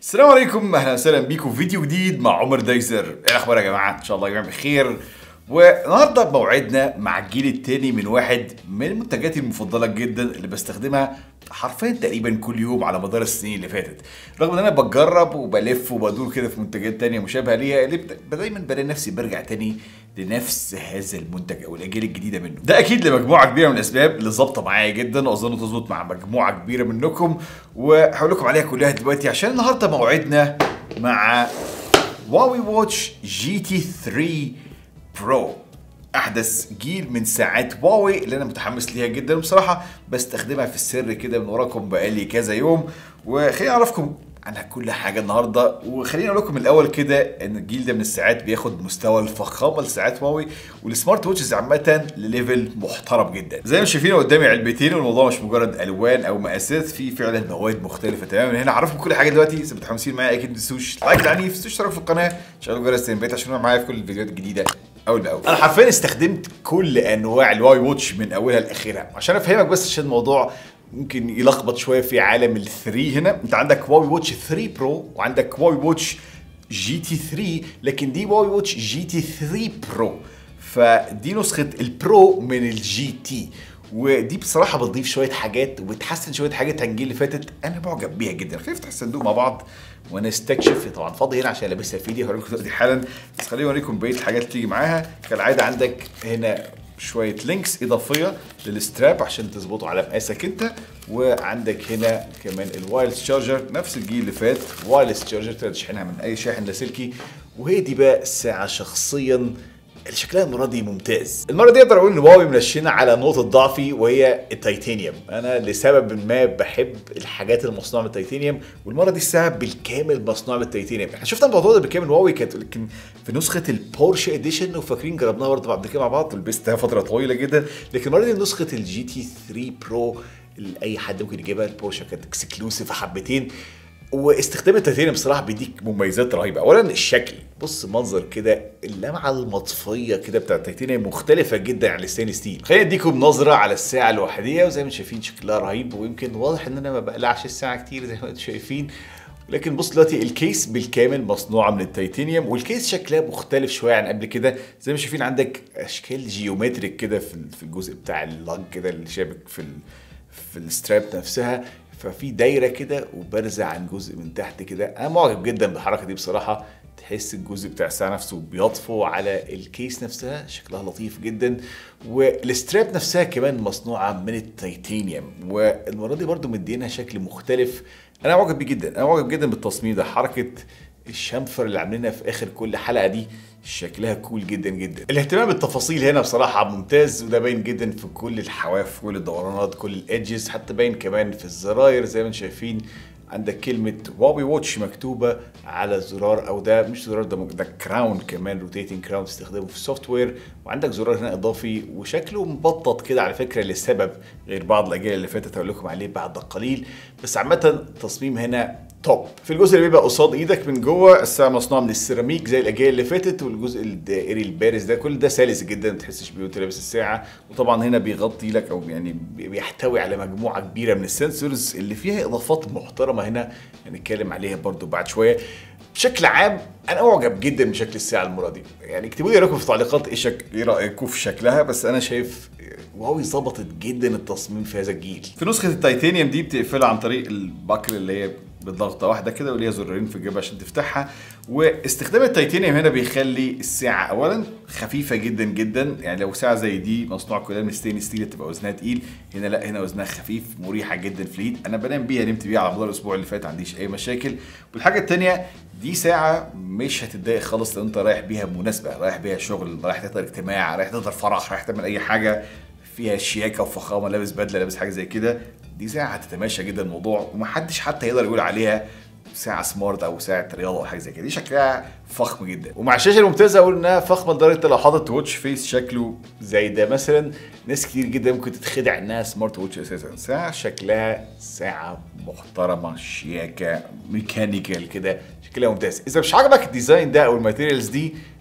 السلام عليكم اهلا وسهلا بيكم في فيديو جديد مع عمر دايزر ايه الاخبار يا جماعه ان شاء الله يا جماعه بخير والنهارده موعدنا مع الجيل التاني من واحد من منتجاتي المفضله جدا اللي بستخدمها حرفيا تقريبا كل يوم على مدار السنين اللي فاتت رغم ان انا بجرب وبلف وبدور كده في منتجات تانية مشابهه ليها اللي بت- دايما بلاقي نفسي برجع تاني لنفس هذا المنتج او الاجيال الجديده منه ده اكيد لمجموعه كبيره من الاسباب اللي ظابطه معايا جدا واظن تظبط مع مجموعه كبيره منكم وهقول لكم عليها كلها دلوقتي عشان النهارده موعدنا مع هواوي واتش جي تي 3 برو احدث جيل من ساعات هواوي اللي انا متحمس ليها جدا وبصراحه بستخدمها في السر كده من وراكم بقالي كذا يوم وخليني اعرفكم عنها كل حاجه النهارده وخليني اقول لكم من الاول كده ان الجيل ده من الساعات بياخد مستوى الفخامه لساعات هواوي والسمارت ووتشز عامه لليفل محترم جدا زي ما شايفين قدامي علبتين والموضوع مش مجرد الوان او مقاسات في فعلا مواد مختلفه تماما هنا هعرفكم كل حاجه دلوقتي اذا متحمسين معايا اكيد ما تنسوش لايك العنيف تنسوش تشتركوا في القناه شغلوا جرس التنبيهات عشان تكونوا معايا في كل الفيديوهات الجديده اول باول انا حرفيا استخدمت كل انواع الواي واتش من اولها لاخرها عشان افهمك بس عشان الموضوع ممكن يلخبط شويه في عالم الثري هنا انت عندك هواوي واتش 3 برو وعندك هواوي واتش جي تي 3 لكن دي هواوي واتش جي تي 3 برو فدي نسخه البرو من الجي تي ودي بصراحه بتضيف شويه حاجات وبتحسن شويه حاجات عن الجيل اللي فاتت انا معجب بيها جدا خلينا نفتح الصندوق مع بعض ونستكشف طبعا فاضي هنا عشان لابسها في ايدي هوريكم دلوقتي حالا بس خليني اوريكم بقيه الحاجات اللي تيجي معاها كالعاده عندك هنا شويه لينكس اضافيه للستراب عشان تظبطه على مقاسك انت وعندك هنا كمان الوايرلس شارجر نفس الجيل اللي فات وايرلس شارجر تقدر تشحنها من اي شاحن لاسلكي وهي دي بقى الساعه شخصيا اللي شكلها المره دي ممتاز المره دي اقدر اقول ان هواوي منشنه على نقطه ضعفي وهي التيتانيوم انا لسبب ما بحب الحاجات المصنوعه من التيتانيوم والمره دي الساعه بالكامل مصنوعه من التيتانيوم احنا شفنا الموضوع ده بالكامل هواوي كانت لكن في نسخه البورشه اديشن لو فاكرين جربناها برضه بعد كده مع بعض ولبستها فتره طويله جدا لكن المره دي نسخه الجي تي 3 برو اللي اي حد ممكن يجيبها البورشه كانت اكسكلوسيف حبتين واستخدام التيتانيوم بصراحه بيديك مميزات رهيبه اولا الشكل بص منظر كده اللمعه المطفيه كده بتاع التيتانيوم مختلفه جدا عن الستانلس ستيل خلينا اديكم نظره على الساعه الوحيديه وزي ما انتم شايفين شكلها رهيب ويمكن واضح ان انا ما بقلعش الساعه كتير زي ما انتم شايفين لكن بص دلوقتي الكيس بالكامل مصنوعه من التيتانيوم والكيس شكلها مختلف شويه عن قبل كده زي ما شايفين عندك اشكال جيومتريك كده في في الجزء بتاع اللج كده اللي شابك في ال في الستراب نفسها ففي دايره كده وبارزه عن جزء من تحت كده انا معجب جدا بالحركه دي بصراحه تحس الجزء بتاع الساعه نفسه بيطفو على الكيس نفسها شكلها لطيف جدا والستراب نفسها كمان مصنوعه من التيتانيوم والمره دي برضو مدينها شكل مختلف انا معجب بيه جدا انا معجب جدا بالتصميم ده حركه الشنفر اللي عاملينها في اخر كل حلقه دي شكلها كول جدا جدا الاهتمام بالتفاصيل هنا بصراحه ممتاز وده باين جدا في كل الحواف كل الدورانات كل الادجز حتى باين كمان في الزراير زي ما انتم شايفين عندك كلمة هواوي واتش مكتوبة على الزرار أو ده مش زرار ده ده كراون كمان روتيتنج كراون تستخدمه في السوفت وير وعندك زرار هنا إضافي وشكله مبطط كده على فكرة لسبب غير بعض الأجيال اللي فاتت هقول لكم عليه بعد قليل بس عامة التصميم هنا توب في الجزء اللي بيبقى قصاد ايدك من جوه الساعه مصنوعه من السيراميك زي الاجيال اللي فاتت والجزء الدائري البارز ده كل ده سلس جدا ما تحسش بيه وانت لابس الساعه وطبعا هنا بيغطي لك او يعني بيحتوي على مجموعه كبيره من السنسورز اللي فيها اضافات محترمه هنا هنتكلم عليها برضو بعد شويه بشكل عام انا معجب جدا بشكل الساعه المره دي يعني اكتبوا لي رايكم في التعليقات ايه شك... ايه رايكم في شكلها بس انا شايف هواوي ظبطت جدا التصميم في هذا الجيل في نسخه التيتانيوم دي بتقفلها عن طريق البكر اللي هي بضغطه واحده كده وليها زرارين في الجيب عشان تفتحها واستخدام التيتانيوم هنا بيخلي الساعه اولا خفيفه جدا جدا يعني لو ساعه زي دي مصنوعه كلها من ستينلس ستيل تبقى وزنها تقيل هنا لا هنا وزنها خفيف مريحه جدا في الايد انا بنام بيها نمت بيها على مدار الاسبوع اللي فات ما عنديش اي مشاكل والحاجه الثانيه دي ساعه مش هتتضايق خالص لو انت رايح بيها بمناسبه رايح بيها شغل رايح تحضر اجتماع رايح تحضر فرح رايح تعمل اي حاجه فيها شياكه وفخامه لابس بدله لابس حاجه زي كده دي ساعه هتتماشى جدا الموضوع ومحدش حتى يقدر يقول عليها ساعة سمارت أو ساعة رياضة أو حاجة زي كده، دي شكلها فخم جدا، ومع الشاشة الممتازة أقول إنها فخمة لدرجة لو حاطط واتش فيس شكله زي ده مثلا ناس كتير جدا ممكن تتخدع إنها سمارت واتش أساسا، ساعة شكلها ساعة محترمة شياكة ميكانيكال كده شكلها ممتاز، إذا مش عاجبك الديزاين ده أو الماتيريالز دي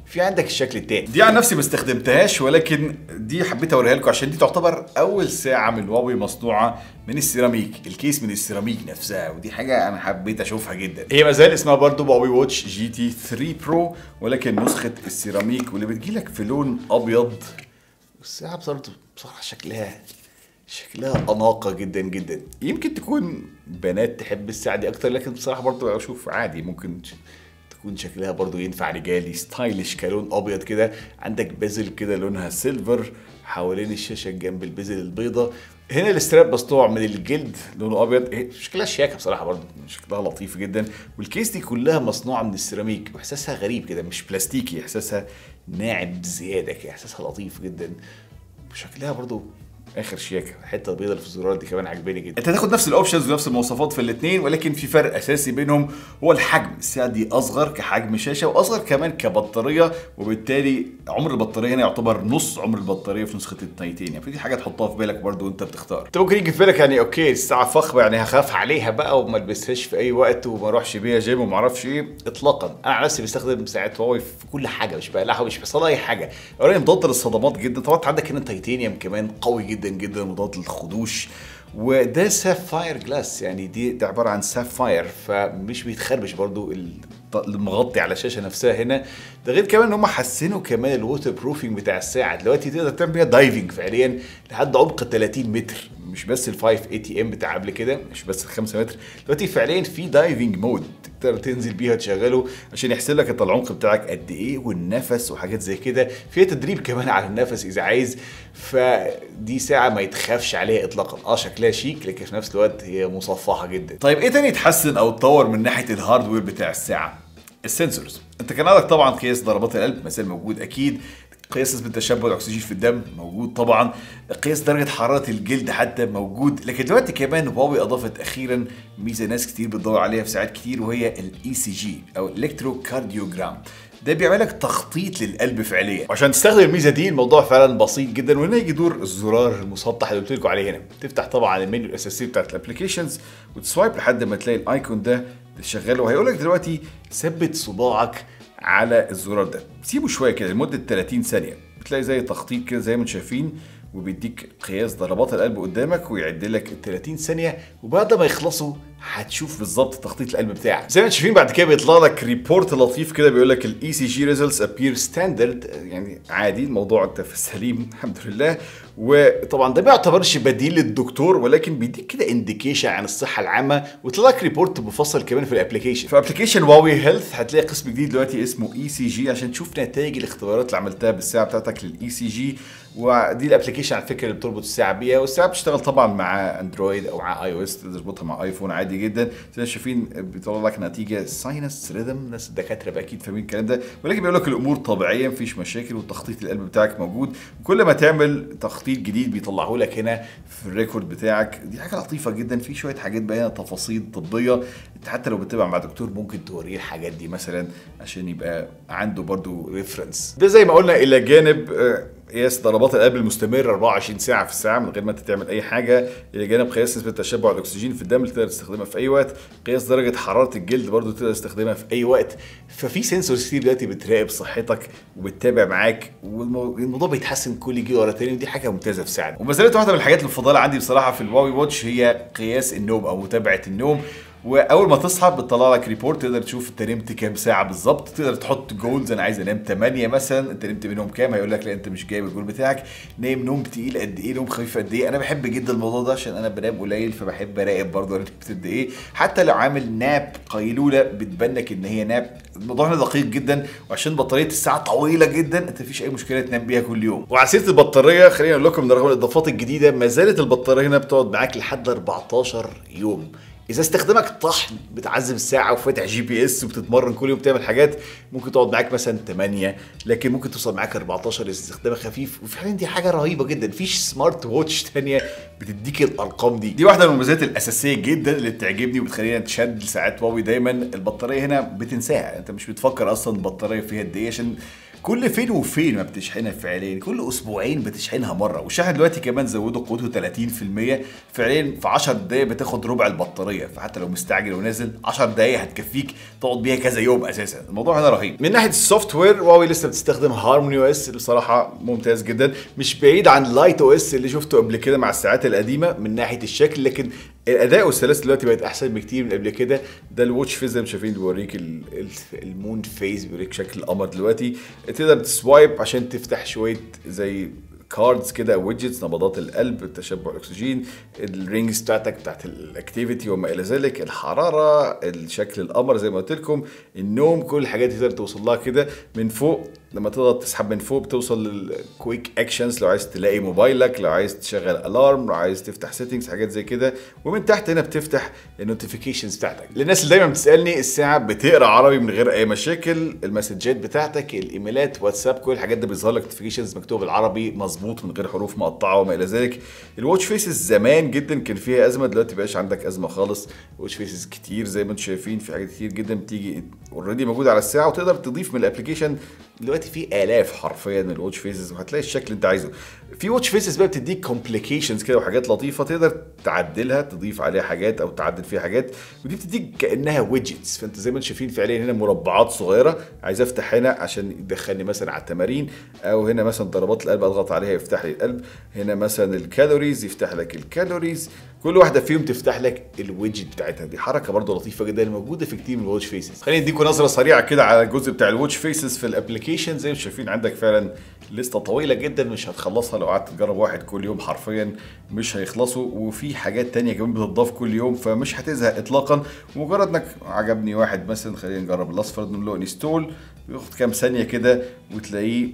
في عندك الشكل التاني دي عن نفسي ما استخدمتهاش ولكن دي حبيت اوريها لكم عشان دي تعتبر اول ساعه من هواوي مصنوعه من السيراميك الكيس من السيراميك نفسها ودي حاجه انا حبيت اشوفها جدا هي ما زال اسمها برضو هواوي واتش جي تي 3 برو ولكن نسخه السيراميك واللي بتجيلك في لون ابيض والساعه بصراحه بصراحه شكلها شكلها اناقه جدا جدا يمكن تكون بنات تحب الساعه دي اكتر لكن بصراحه برضو اشوف عادي ممكن تكون شكلها برضو ينفع رجالي ستايلش كلون ابيض كده عندك بازل كده لونها سيلفر حوالين الشاشه جنب البازل البيضة هنا الاستراب مصنوع من الجلد لونه ابيض إيه، شكلها شياكه بصراحه برضو شكلها لطيف جدا والكيس دي كلها مصنوعه من السيراميك واحساسها غريب كده مش بلاستيكي احساسها ناعم بزياده كده احساسها لطيف جدا وشكلها برضو اخر شياكه الحته البيضاء اللي في الزرار دي كمان عجباني جدا انت هتاخد نفس الاوبشنز ونفس المواصفات في الاثنين ولكن في فرق اساسي بينهم هو الحجم الساعه دي اصغر كحجم شاشه واصغر كمان كبطاريه وبالتالي عمر البطاريه هنا يعتبر نص عمر البطاريه في نسخه التيتانيوم فدي حاجه تحطها في بالك برضو وانت بتختار انت ممكن يجي في بالك يعني اوكي الساعه فخمه يعني هخاف عليها بقى وما البسهاش في اي وقت وما اروحش بيها جيم وما اعرفش ايه اطلاقا انا عن نفسي بستخدم ساعه هواوي في كل حاجه مش بقلعها مش بيحصل اي حاجه اولا مضاد للصدمات جدا طبعا انت عندك هنا التيتانيوم كمان قوي جدا جدا مضاد للخدوش وده سافاير جلاس يعني دي ده عباره عن سافاير فمش بيتخربش برضو المغطي على الشاشه نفسها هنا ده غير كمان ان هم حسنوا كمان الووتر بروفنج بتاع الساعه دلوقتي تقدر تعمل بيها دايفنج فعليا لحد عمق 30 متر مش بس ال 5 اي تي ام بتاع قبل كده مش بس ال 5 متر دلوقتي فعليا في دايفنج مود تقدر تنزل بيها تشغله عشان يحسب لك انت العمق بتاعك قد ايه والنفس وحاجات زي كده فيها تدريب كمان على النفس اذا عايز فدي ساعه ما يتخافش عليها اطلاقا اه شكلها شيك لكن في نفس الوقت هي مصفحه جدا طيب ايه تاني يتحسن او اتطور من ناحيه الهاردوير بتاع الساعه السنسورز انت كان عندك طبعا قياس ضربات القلب ما زال موجود اكيد قياس نسبة تشبع الأكسجين في الدم موجود طبعا قياس درجة حرارة الجلد حتى موجود لكن دلوقتي كمان هواوي أضافت أخيرا ميزة ناس كتير بتدور عليها في ساعات كتير وهي الاي سي جي أو الكترو كارديوجرام ده بيعمل لك تخطيط للقلب فعليا وعشان تستخدم الميزه دي الموضوع فعلا بسيط جدا وهنا يجي دور الزرار المسطح اللي قلت لكم عليه هنا تفتح طبعا المنيو الاساسي بتاعت الابلكيشنز وتسوايب لحد ما تلاقي الايكون ده شغاله وهيقول لك دلوقتي ثبت صباعك على الزرار ده سيبه شويه كده لمده 30 ثانيه بتلاقي زي تخطيط كده زي ما انتم شايفين وبيديك قياس ضربات القلب قدامك ويعد لك ال 30 ثانيه وبعد ما يخلصوا هتشوف بالظبط تخطيط القلب بتاعك زي ما انتم شايفين بعد كده بيطلع لك ريبورت لطيف كده بيقول لك الاي سي جي ريزلتس ابير ستاندرد يعني عادي الموضوع انت في السليم الحمد لله وطبعا ده ما يعتبرش بديل للدكتور ولكن بيديك كده انديكيشن عن الصحه العامه ويطلع لك ريبورت مفصل كمان في الابلكيشن في ابلكيشن واوي هيلث هتلاقي قسم جديد دلوقتي اسمه اي سي جي عشان تشوف نتائج الاختبارات اللي عملتها بالساعه بتاعتك للاي سي جي ودي الابلكيشن على فكره اللي بتربط الساعه بيها والساعه بتشتغل طبعا مع اندرويد او مع اي او اس تقدر تربطها مع ايفون عادي جدا زي ما شايفين بيطلع لك نتيجه ساينس ريذم ناس الدكاتره بقى اكيد فاهمين الكلام ده ولكن بيقول لك الامور طبيعيه مفيش مشاكل وتخطيط القلب بتاعك موجود وكل ما تعمل تخطيط جديد بيطلعه لك هنا في الريكورد بتاعك دي حاجه لطيفه جدا في شويه حاجات بقى هنا تفاصيل طبيه انت حتى لو بتتابع مع دكتور ممكن توريه الحاجات دي مثلا عشان يبقى عنده برضو ريفرنس ده زي ما قلنا الى جانب قياس ضربات القلب المستمر 24 ساعه في الساعه من غير ما انت تعمل اي حاجه الى جانب قياس نسبه تشبع الاكسجين في الدم اللي تقدر تستخدمها في اي وقت قياس درجه حراره الجلد برضو تقدر تستخدمها في اي وقت ففي سنسورز كتير دلوقتي بتراقب صحتك وبتتابع معاك والموضوع بيتحسن كل جيل ورا تاني ودي حاجه ممتازه في ساعه وما زالت واحده من الحاجات المفضله عندي بصراحه في الواوي واتش هي قياس النوم او متابعه النوم واول ما تصحى بتطلع لك ريبورت تقدر تشوف انت نمت كام ساعه بالظبط تقدر تحط جولز انا عايز انام 8 مثلا انت نمت منهم كام هيقول لك لا انت مش جايب الجول بتاعك نايم نوم تقيل قد ايه نوم خفيف قد ايه انا بحب جدا الموضوع ده عشان انا بنام قليل فبحب اراقب برضه انا نمت قد ايه حتى لو عامل ناب قيلوله بتبان لك ان هي ناب الموضوع هنا دقيق جدا وعشان بطاريه الساعه طويله جدا انت مفيش اي مشكله تنام بيها كل يوم وعلى سيره البطاريه خلينا اقول لكم ان رغم الاضافات الجديده ما زالت البطاريه هنا بتقعد معاك لحد 14 يوم اذا استخدامك طحن بتعذب الساعه وفاتح جي بي اس وبتتمرن كل يوم تعمل حاجات ممكن تقعد معاك مثلا 8 لكن ممكن توصل معاك 14 اذا استخدامك خفيف وفعلا دي حاجه رهيبه جدا مفيش سمارت ووتش ثانيه بتديك الارقام دي دي واحده من المميزات الاساسيه جدا اللي بتعجبني وبتخلينا نشد لساعات واوي دايما البطاريه هنا بتنساها انت مش بتفكر اصلا البطاريه فيها قد ايه عشان كل فين وفين ما بتشحنها فعليا كل اسبوعين بتشحنها مره والشاحن دلوقتي كمان زودوا قوته 30% فعليا في 10 دقايق بتاخد ربع البطاريه فحتى لو مستعجل ونازل 10 دقايق هتكفيك تقعد بيها كذا يوم اساسا الموضوع هنا رهيب من ناحيه السوفت وير هواوي لسه بتستخدم هارموني او اس بصراحه ممتاز جدا مش بعيد عن لايت او اس اللي شفته قبل كده مع الساعات القديمه من ناحيه الشكل لكن الاداء والسلاسه دلوقتي بقت احسن بكتير من قبل كده ده الواتش فيز زي ما شايفين بيوريك ال- ال- المون فيز بيوريك شكل القمر دلوقتي تقدر تسوايب عشان تفتح شويه زي كاردز كده ويدجتس نبضات القلب تشبع الاكسجين الرينجز بتاعتك بتاعت الاكتيفيتي وما الى ذلك الحراره الشكل القمر زي ما قلت لكم النوم كل الحاجات دي تقدر توصل لها كده من فوق لما تضغط تسحب من فوق بتوصل للكويك اكشنز لو عايز تلاقي موبايلك لو عايز تشغل الارم لو عايز تفتح سيتنجز حاجات زي كده ومن تحت هنا بتفتح النوتيفيكيشنز بتاعتك للناس اللي دايما بتسالني الساعه بتقرا عربي من غير اي مشاكل المسجات بتاعتك الايميلات واتساب كل الحاجات دي بيظهر لك نوتيفيكيشنز مكتوب بالعربي مظبوط من غير حروف مقطعه وما الى ذلك الواتش فيسز زمان جدا كان فيها ازمه دلوقتي بقاش عندك ازمه خالص الواتش فيسز كتير زي ما انتم شايفين في حاجات كتير جدا بتيجي اوريدي موجوده على الساعه وتقدر تضيف من الابلكيشن دلوقتي في الاف حرفيا من الواتش فيسز وهتلاقي الشكل اللي انت عايزه في واتش فيسز بقى بتديك كومبليكيشنز كده وحاجات لطيفه تقدر تعدلها تضيف عليها حاجات او تعدل فيها حاجات ودي بتديك كانها ويدجتس فانت زي ما انتم شايفين فعليا هنا مربعات صغيره عايز افتح هنا عشان يدخلني مثلا على التمارين او هنا مثلا ضربات القلب اضغط عليها يفتح لي القلب هنا مثلا الكالوريز يفتح لك الكالوريز كل واحده فيهم تفتح لك الويدجت بتاعتها دي حركه برضه لطيفه جدا موجوده في كتير من الواتش فيسز خليني اديكم نظره سريعه كده على الجزء بتاع الواتش فيسز في الابلكيشن زي ما شايفين عندك فعلا لسته طويله جدا مش هتخلصها لو قعدت تجرب واحد كل يوم حرفيا مش هيخلصوا وفي حاجات تانية كمان بتضاف كل يوم فمش هتزهق اطلاقا مجرد انك عجبني واحد مثلا خلينا نجرب الاصفر نقول له انستول بياخد كام ثانيه كده وتلاقيه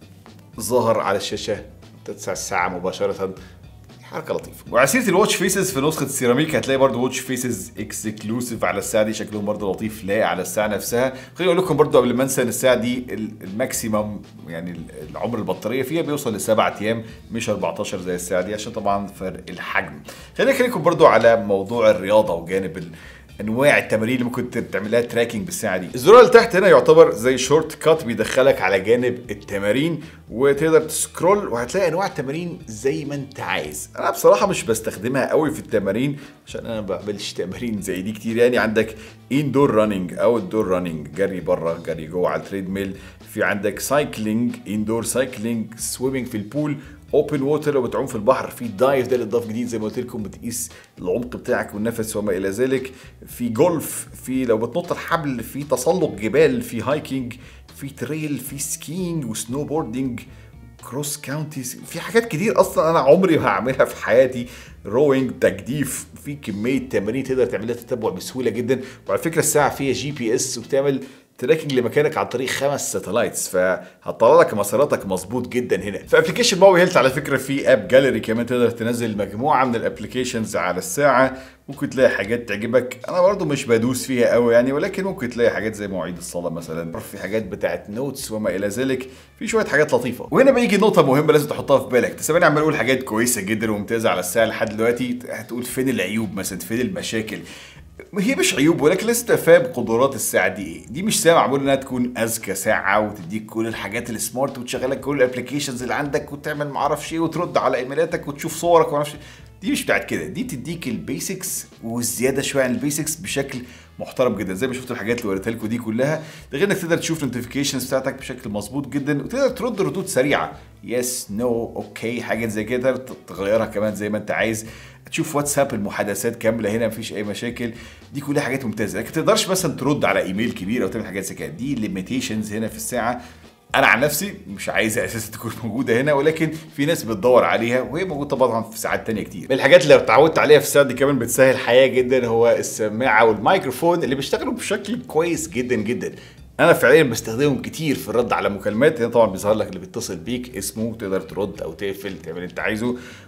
ظهر على الشاشه تدفع الساعه مباشره حركه لطيفه وعلى سيره الواتش فيسز في نسخه السيراميك هتلاقي برضو واتش فيسز اكسكلوسيف على الساعه دي شكلهم برضو لطيف لايق على الساعه نفسها خليني اقول لكم برضو قبل ما انسى ان الساعه دي ال- الماكسيمم يعني ال- العمر البطاريه فيها بيوصل لسبعة ايام مش 14 زي الساعه دي عشان طبعا فرق الحجم خليني اكلمكم برضو على موضوع الرياضه وجانب ال انواع التمارين اللي ممكن تعملها تراكنج بالساعه دي الزرار اللي تحت هنا يعتبر زي شورت كات بيدخلك على جانب التمارين وتقدر تسكرول وهتلاقي انواع التمارين زي ما انت عايز انا بصراحه مش بستخدمها قوي في التمارين عشان انا ما بعملش تمارين زي دي كتير يعني عندك اندور راننج او الدور راننج جري بره جري جوه على التريد ميل في عندك سايكلينج اندور سايكلينج سويمنج في البول اوبن ووتر لو بتعوم في البحر في دايف ده اللي اتضاف جديد زي ما قلت لكم بتقيس العمق بتاعك والنفس وما الى ذلك في جولف في لو بتنط الحبل في تسلق جبال في هايكنج في تريل في سكينج وسنو بوردنج كروس كاونتيز في حاجات كتير اصلا انا عمري ما هعملها في حياتي روينج تجديف في كميه تمارين تقدر تعملها تتبع بسهوله جدا وعلى فكره الساعه فيها جي بي اس وبتعمل تراكنج لمكانك عن طريق خمس ساتلايتس فهتطلع لك مساراتك مظبوط جدا هنا في ابلكيشن ماوي هيلث على فكره في اب جاليري كمان تقدر تنزل مجموعه من الابلكيشنز على الساعه ممكن تلاقي حاجات تعجبك انا برضو مش بدوس فيها قوي يعني ولكن ممكن تلاقي حاجات زي مواعيد الصلاه مثلا في حاجات بتاعت نوتس وما الى ذلك في شويه حاجات لطيفه وهنا بيجي نقطه مهمه لازم تحطها في بالك تسمعني عمال اقول حاجات كويسه جدا وممتازه على الساعه لحد دلوقتي هتقول فين العيوب مثلا فين المشاكل هي مش عيوب ولكن لازم تبقى فاهم قدرات الساعه دي ايه دي مش ساعه معموله انها تكون اذكى ساعه وتديك كل الحاجات السمارت وتشغلك كل الابلكيشنز اللي عندك وتعمل معرفش ايه وترد على ايميلاتك وتشوف صورك ومعرفش إيه. دي مش بتاعت كده دي تديك البيسكس والزياده شويه عن البيسكس بشكل محترم جدا زي ما شفت الحاجات اللي وريتها لكم دي كلها ده غير انك تقدر تشوف النوتيفيكيشنز بتاعتك بشكل مظبوط جدا وتقدر ترد ردود سريعه يس نو اوكي حاجات زي كده تقدر تغيرها كمان زي ما انت عايز تشوف واتساب المحادثات كامله هنا مفيش اي مشاكل دي كلها حاجات ممتازه لكن تقدرش مثلا ترد على ايميل كبير او تعمل حاجات زي كده دي ليميتيشنز هنا في الساعه انا عن نفسي مش عايزها اساسا تكون موجوده هنا ولكن في ناس بتدور عليها وهي موجوده طبعا في ساعات تانية كتير من الحاجات اللي اتعودت عليها في الساعه دي كمان بتسهل الحياه جدا هو السماعه والميكروفون اللي بيشتغلوا بشكل كويس جدا جدا انا فعليا بستخدمهم كتير في الرد على مكالمات هنا طبعا بيظهر لك اللي بيتصل بيك اسمه تقدر ترد او تقفل تعمل اللي انت عايزه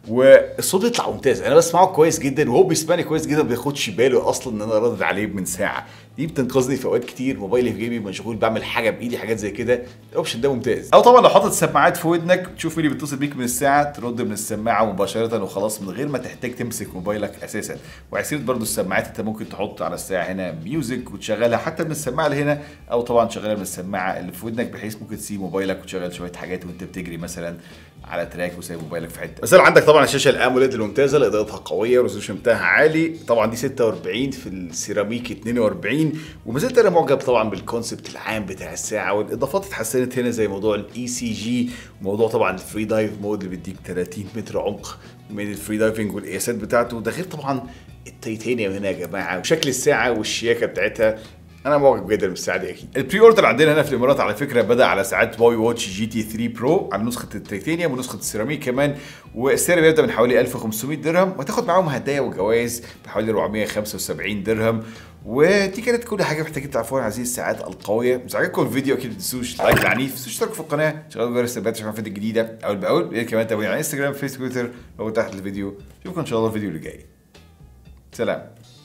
والصوت يطلع ممتاز انا بسمعه كويس جدا وهو بيسمعني كويس جدا ما بياخدش باله اصلا ان انا رادد عليه من ساعه دي بتنقذني في اوقات كتير موبايلي في جيبي مشغول بعمل حاجه بايدي حاجات زي كده الاوبشن ده ممتاز او طبعا لو حاطط السماعات في ودنك تشوف مين اللي بيتصل بيك من الساعه ترد من السماعه مباشره وخلاص من غير ما تحتاج تمسك موبايلك اساسا وعسيره برضو السماعات انت ممكن تحط على الساعه هنا ميوزك وتشغلها حتى من السماعه اللي هنا او طبعا تشغلها من السماعه اللي في ودنك بحيث ممكن تسيب موبايلك وتشغل شويه حاجات وانت بتجري مثلا على تراك وسايب موبايلك في حته مثلا عندك طبعا الشاشه الاموليد الممتازه اللي اضاءتها قويه والريزولوشن بتاعها عالي طبعا دي 46 في السيراميك 42 وما زلت انا معجب طبعا بالكونسبت العام بتاع الساعه والاضافات اتحسنت هنا زي موضوع الاي سي جي وموضوع طبعا الفري دايف مود اللي بيديك 30 متر عمق من الفري دايفنج والقياسات بتاعته ده غير طبعا التيتانيوم هنا يا جماعه وشكل الساعه والشياكه بتاعتها انا معجب جدا بالساعه دي اكيد البري اوردر عندنا هنا في الامارات على فكره بدا على ساعات واي واتش جي تي 3 برو على نسخه التيتانيوم ونسخه السيراميك كمان والسعر بيبدا من حوالي 1500 درهم وتاخد معاهم هدايا وجوائز بحوالي 475 درهم ودي كانت كل حاجه محتاجين تعرفوها عن هذه الساعات القويه مش عجبكم الفيديو اكيد ما تنسوش لايك العنيف تشتركوا في القناه شغلوا جرس التنبيهات عشان الفيديو الجديده اول باول يا كمان تابعوني على انستجرام فيسبوك تويتر او تحت الفيديو اشوفكم ان شاء الله الفيديو اللي جاي سلام